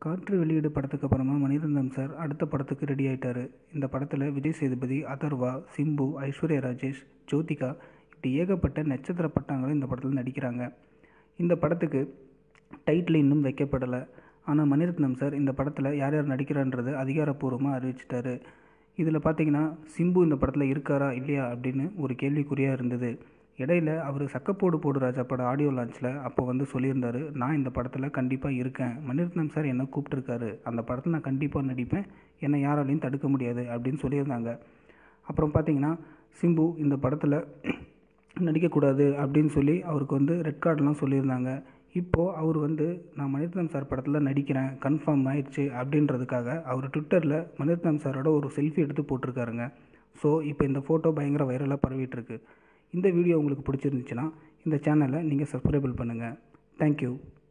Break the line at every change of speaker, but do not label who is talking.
காற்று வெளியீடு படத்துக்கு அப்புறமா மணிரத்னம் சார் அடுத்த படத்துக்கு ரெடி ஆயிட்டாரு இந்த படத்தில் விஜய் சேதுபதி அதர்வா சிம்பு ஐஸ்வர்யா ராஜேஷ் ஜோதிகா இப்படி ஏகப்பட்ட நட்சத்திர பட்டாங்களும் இந்த படத்தில் நடிக்கிறாங்க இந்த படத்துக்கு டைட்டில் இன்னும் வைக்கப்படலை ஆனால் மணிரத்னம் சார் இந்த படத்தில் யார் யார் நடிக்கிறான்றது அதிகாரப்பூர்வமாக அறிவிச்சிட்டாரு இதில் பார்த்தீங்கன்னா சிம்பு இந்த படத்தில் இருக்காரா இல்லையா அப்படின்னு ஒரு கேள்விக்குறியாக இருந்தது இடையில அவர் சக்கப்போடு போடு ராஜா பட ஆடியோ லான்ச்சில் அப்போ வந்து சொல்லியிருந்தாரு நான் இந்த படத்தில் கண்டிப்பாக இருக்கேன் மணிரத்னம் சார் என்னை கூப்பிட்டுருக்காரு அந்த படத்தில் நான் கண்டிப்பாக நடிப்பேன் என்னை யாராலையும் தடுக்க முடியாது அப்படின்னு சொல்லியிருந்தாங்க அப்புறம் பார்த்தீங்கன்னா சிம்பு இந்த படத்தில் நடிக்கக்கூடாது அப்படின்னு சொல்லி அவருக்கு வந்து ரெட் கார்டெலாம் சொல்லியிருந்தாங்க இப்போது அவர் வந்து நான் மணிரத்னம் சார் படத்தில் நடிக்கிறேன் கன்ஃபார்ம் ஆயிடுச்சு அப்படின்றதுக்காக அவர் ட்விட்டரில் மணிரத்னம் சாரோட ஒரு செல்ஃபி எடுத்து போட்டிருக்காருங்க ஸோ இப்போ இந்த ஃபோட்டோ பயங்கர வைரலாக பரவிட்டுருக்கு இந்த வீடியோ உங்களுக்கு பிடிச்சிருந்துச்சுன்னா இந்த சேனலை நீங்கள் சப்ஸ்கிரைபிள் பண்ணுங்கள் தேங்க்யூ